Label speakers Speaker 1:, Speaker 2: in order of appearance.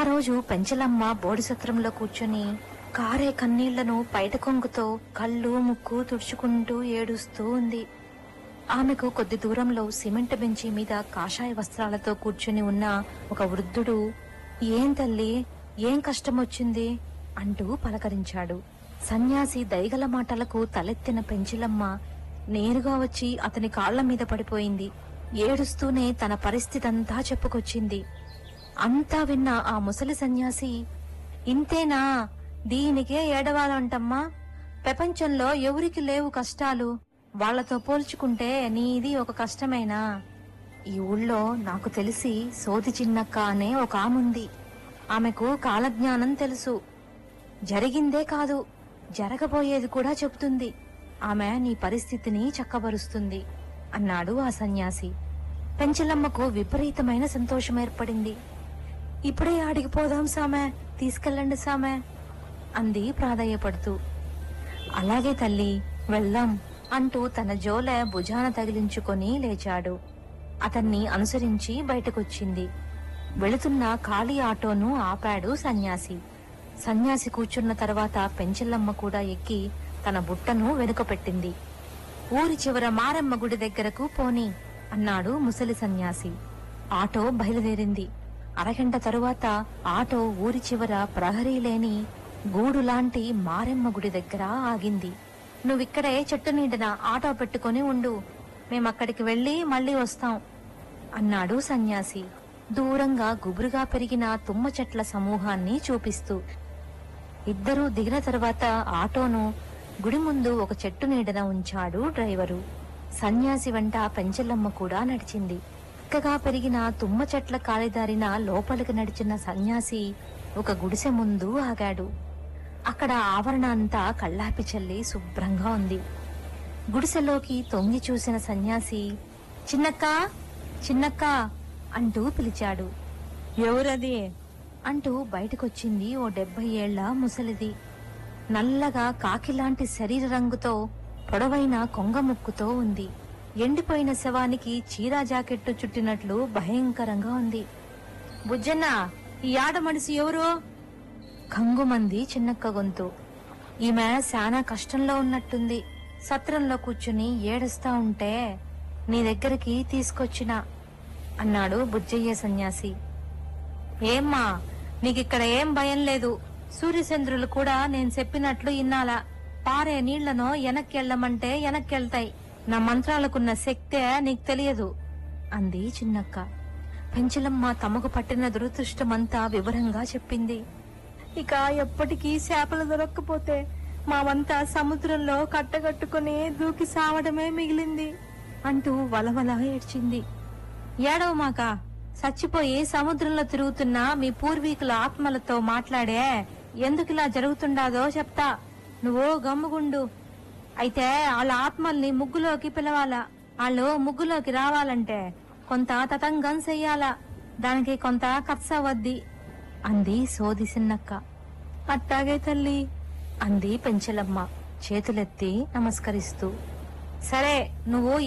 Speaker 1: రోజు పెంచలమ్మ బోడిసత్రంలో కూర్చొని కారే కన్నీళ్లను పైట కొంగుతో కళ్ళు ముక్కు తుడుచుకుంటూ ఏడుస్తూ ఉంది ఆమెకు కొద్ది దూరంలో సిమెంట్ బెంచి మీద కాషాయ వస్త్రాలతో కూర్చుని ఉన్న ఒక వృద్ధుడు ఏం తల్లి ఏం కష్టమొచ్చింది అంటూ పలకరించాడు సన్యాసి దయగల మాటలకు తలెత్తిన పెంచిలమ్మ నేరుగా వచ్చి అతని కాళ్ల మీద పడిపోయింది ఏడుస్తూనే తన పరిస్థితంతా చెప్పుకొచ్చింది అంతా విన్న ఆ ముసలి సన్యాసి ఇంతేనా దీనికే ఏడవాలంటమ్మా ప్రపంచంలో ఎవరికి లేవు కష్టాలు వాళ్ళతో పోల్చుకుంటే నీది ఒక కష్టమేనా ఈ ఊళ్ళో నాకు తెలిసి సోది చిన్నక్క అనే ఒక ఆముంది ఆమెకు కాలజ్ఞానం తెలుసు జరిగిందే కాదు జరగబోయేది కూడా చెబుతుంది ఆమె నీ పరిస్థితిని చక్కబరుస్తుంది అన్నాడు ఆ సన్యాసి పెంచలమ్మకు విపరీతమైన సంతోషం ఏర్పడింది ఇప్పుడే ఆడికి పోదాం సామె తీసుకెళ్ళండి సామె అంది ప్రాధాయపడుతూ అలాగే తల్లి వెళ్దాం అంటూ తన జోల భుజాన తగిలించుకొని లేచాడు అతన్ని అనుసరించి బయటకొచ్చింది వెళుతున్న ఖాళీ ఆటోను ఆపాడు సన్యాసి సన్యాసి కూర్చున్న తర్వాత పెంచెల్లమ్మ కూడా ఎక్కి తన బుట్టను వెనుక పెట్టింది ఊరి చివర మారమ్మ గుడి దగ్గరకు పోని అన్నాడు ముసలి సన్యాసి ఆటో బయలుదేరింది అరగంట తరువాత ఆటో ఊరి చివర ప్రహరీ లేని గూడు లాంటి మారెమ్మ గుడి దగ్గర ఆగింది నువ్విక్కడే చెట్టు నీడన ఆటో పెట్టుకొని ఉండు మేమక్కడికి వెళ్ళి మళ్ళీ వస్తాం అన్నాడు సన్యాసి దూరంగా గుబురుగా పెరిగిన తుమ్మ చెట్ల సమూహాన్ని చూపిస్తూ ఇద్దరూ దిగిన తర్వాత ఆటోను గుడి ముందు ఒక చెట్టు నీడన ఉంచాడు డ్రైవరు సన్యాసి వెంట పెంచలమ్మ కూడా నడిచింది చక్కగా పెరిగిన తుమ్మ చెట్ల కాలిదారిన లోపలికి నడిచిన సన్యాసి ఒక గుడిసె ముందు ఆగాడు అక్కడ ఆవరణ అంతా కళ్ళాపి చల్లి శుభ్రంగా ఉంది గుడిసెలోకి తొంగి చూసిన సన్యాసి చిన్నక్క చిన్నక్క అంటూ పిలిచాడు ఎవరది అంటూ బయటకొచ్చింది ఓ డెబ్బై ఏళ్ల ముసలిది నల్లగా కాకిలాంటి శరీర రంగుతో పొడవైన కొంగ ముక్కుతో ఉంది ఎండిపోయిన శవానికి చీరా జాకెట్టు చుట్టినట్లు భయంకరంగా ఉంది బుజ్జన్న ఈ ఆడ మనిషి ఎవరు కంగుమంది చిన్నక్క గొంతు ఈమె శానా కష్టంలో ఉన్నట్టుంది సత్రంలో కూర్చుని ఏడుస్తా ఉంటే నీ దగ్గరికి తీసుకొచ్చిన అన్నాడు బుజ్జయ్య సన్యాసి ఏమ్మా నీకిక్కడ ఏం భయం లేదు సూర్యచంద్రులు కూడా నేను చెప్పినట్లు ఇన్నాలా పారే నీళ్లను వెనక్కెళ్ళమంటే వెనక్కెళ్తాయి నా మంత్రాలకున్న శక్తే నీకు తెలియదు అంది చిన్నక్క పెంచలమ్మ తమకు పట్టిన దురదృష్టమంతా వివరంగా చెప్పింది ఇక ఎప్పటికీ చేపలు దొరక్కపోతే మావంతా సముద్రంలో కట్టగట్టుకుని దూకి సావడమే మిగిలింది అంటూ వలవల ఏడ్చింది ఏడవమాక చచ్చిపోయి సముద్రంలో తిరుగుతున్న మీ పూర్వీకుల ఆత్మలతో మాట్లాడే ఎందుకిలా జరుగుతుండాదో చెప్తా నువ్వు గమ్ముగుండు అయితే వాళ్ళ ఆత్మల్ని ముగ్గులోకి పిలవాలా వాళ్ళు ముగ్గులోకి రావాలంటే కొంత తతంగం చెయ్యాలా దానికి కొంత ఖర్చు అవద్ది అంది సోది సిన్నక్క అట్టాగే తల్లి అంది పెంచలమ్మ చేతులెత్తి నమస్కరిస్తూ సరే నువ్వు